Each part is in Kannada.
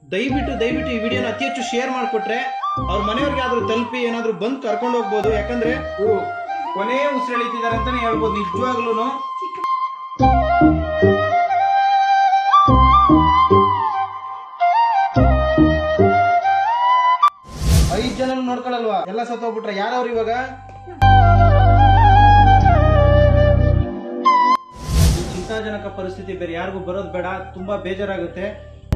ದಯವಿಟ್ಟು ದಯವಿಟ್ಟು ಈ ವಿಡಿಯೋನ ಅತಿ ಹೆಚ್ಚು ಶೇರ್ ಮಾಡಿಕೊಟ್ರೆ ಅವ್ರ ಮನೆಯವ್ರಿಗೆ ಆದ್ರೂ ತಲುಪಿ ಏನಾದ್ರೂ ಬಂದು ಕರ್ಕೊಂಡು ಹೋಗ್ಬೋದು ಯಾಕಂದ್ರೆ ಇವರು ಕೊನೆ ಉಸಿರೆಳಿತಿದ್ದಾರೆ ಅಂತಾನೆ ಹೇಳ್ಬೋದು ನಿಜವಾಗ್ಲೂ ಐದ್ ಜನ ನೋಡ್ಕೊಳಲ್ವಾ ಎಲ್ಲ ಸತ್ತೋಗ್ಬಿಟ್ರೆ ಯಾರವ್ರು ಇವಾಗ ಈ ಚಿಂತಾಜನಕ ಪರಿಸ್ಥಿತಿ ಬೇರೆ ಯಾರಿಗೂ ಬರೋದು ಬೇಡ ತುಂಬಾ ಬೇಜಾರಾಗುತ್ತೆ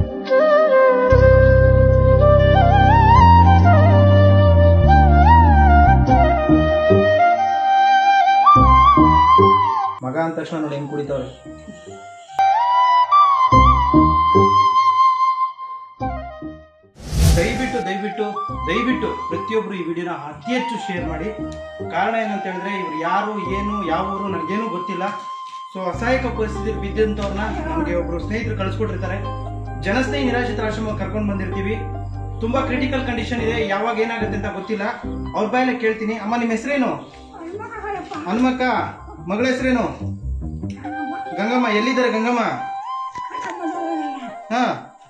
ಮಗ ಅಂದ ತಕ್ಷಣ ನೋಡಿ ಹೆಂಗ್ ಕುಡಿತಾವ್ರೆ ದಯವಿಟ್ಟು ದಯವಿಟ್ಟು ದಯವಿಟ್ಟು ಪ್ರತಿಯೊಬ್ರು ಈ ವಿಡಿಯೋನ ಅತಿ ಹೆಚ್ಚು ಶೇರ್ ಮಾಡಿ ಕಾರಣ ಏನಂತ ಹೇಳಿದ್ರೆ ಇವ್ರು ಯಾರು ಏನು ಯಾವ ಊರು ನನಗೇನು ಗೊತ್ತಿಲ್ಲ ಸೊ ಅಸಹಾಯಕ ಪರಿಸ್ಥಿತಿ ಬಿದ್ದಂಥವ್ರನ್ನ ನಮಗೆ ಒಬ್ರು ಸ್ನೇಹಿತರು ಕಳಿಸ್ಕೊಟ್ಟಿರ್ತಾರೆ ಜನಸ್ನೇಹಿ ನಿರಾಶ್ರಿತರ ಆಶ್ರಮ ಕರ್ಕೊಂಡು ಬಂದಿರ್ತೀವಿ ತುಂಬಾ ಕ್ರಿಟಿಕಲ್ ಕಂಡೀಷನ್ ಇದೆ ಯಾವಾಗ ಏನಾಗುತ್ತೆ ಅಂತ ಗೊತ್ತಿಲ್ಲ ಅವ್ರ ಬಾಯಲ್ಲೇ ಕೇಳ್ತೀನಿ ಅಮ್ಮ ನಿಮ್ಮ ಹೆಸರೇನು ಹನುಮಕ್ಕ ಮಗಳ ಹೆಸರೇನು ಗಂಗಮ್ಮ ಎಲ್ಲಿದ್ದಾರೆ ಗಂಗಮ್ಮ ಹಾ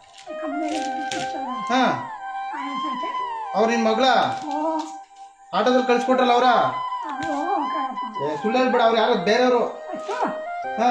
ಹಾ ಅವ್ರ ನಿನ್ ಮಗಳ ಆಟೋದಲ್ಲಿ ಕಳ್ಸ್ಕೊಟ್ರಲ್ಲ ಅವ್ರ ಏ, ಸುಳ್ಳು ಹೇಳ್ಬೇಡ ಅವ್ರು ಯಾರೋ ಬೇರೆಯವರು ಹಾ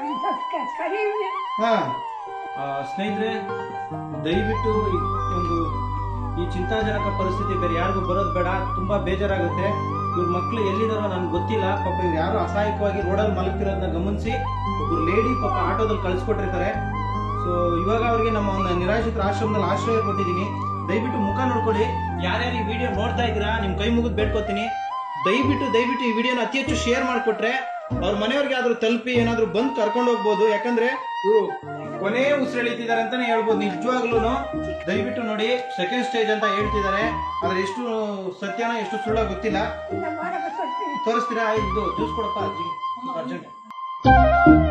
ಹಾ ಆ, ಸ್ನೇಹಿತರೆ ದಯವಿಟ್ಟು ಈ ಒಂದು ಈ ಚಿಂತಾಜನಕ ಪರಿಸ್ಥಿತಿ ಬೇರೆ ಯಾರಿಗೂ ಬರೋದು ಬೇಡ ತುಂಬಾ ಬೇಜಾರಾಗುತ್ತೆ ಇವ್ರ ಮಕ್ಳು ಎಲ್ಲಿದಾರೋ ನನ್ಗೆ ಗೊತ್ತಿಲ್ಲ ಪಾಪ ಇವ್ರು ಯಾರು ಅಸಹಾಯಕವಾಗಿ ರೋಡಲ್ಲಿ ಮಲಗ್ತಿರೋದನ್ನ ಗಮನಿಸಿ ಒಬ್ರು ಲೇಡಿ ಪಾಪ ಆಟೋದಲ್ಲಿ ಕಳ್ಸಿಕೊಟ್ಟಿರ್ತಾರೆ ಸೊ ಇವಾಗ ಅವ್ರಿಗೆ ನಮ್ಮ ಒಂದು ನಿರಾಶ್ರಿತರ ಆಶ್ರಮದಲ್ಲಿ ಆಶ್ರಯ ಕೊಟ್ಟಿದ್ದೀನಿ ದಯವಿಟ್ಟು ಮುಖ ನೋಡ್ಕೊಳ್ಳಿ ಯಾರ್ಯಾರು ಈ ವಿಡಿಯೋ ನೋಡ್ತಾ ಇದ್ದೀರಾ ನಿಮ್ ಕೈ ಮುಗಿದು ಬೇಡ್ಕೊತೀನಿ ದಯವಿಟ್ಟು ದಯವಿಟ್ಟು ಈ ವಿಡಿಯೋನ ಅತಿ ಹೆಚ್ಚು ಶೇರ್ ಮಾಡಿಕೊಟ್ರೆ ಅವ್ರ ಮನೆಯವ್ರಿಗೆ ಆದ್ರೂ ತಲುಪಿ ಏನಾದ್ರೂ ಬಂದು ಕರ್ಕೊಂಡು ಹೋಗ್ಬೋದು ಯಾಕಂದ್ರೆ ಇವರು ಕೊನೆ ಉಸಿರೆಳಿತಿದ್ದಾರೆ ಅಂತಾನೆ ಹೇಳ್ಬೋದು ನಿಜವಾಗ್ಲೂ ದಯವಿಟ್ಟು ನೋಡಿ ಸೆಕೆಂಡ್ ಸ್ಟೇಜ್ ಅಂತ ಹೇಳ್ತಿದ್ದಾರೆ ಆದ್ರೆ ಎಷ್ಟು ಸತ್ಯನ ಎಷ್ಟು ಸುಳ್ಳ ಗೊತ್ತಿಲ್ಲ ತೋರಿಸ್ತೀರಾ ಇದು ಜ್ಯೂಸ್ ಕೊಡಪ್ಪ ಅಜ್ಜಿ ಅರ್ಜೆಂಟ್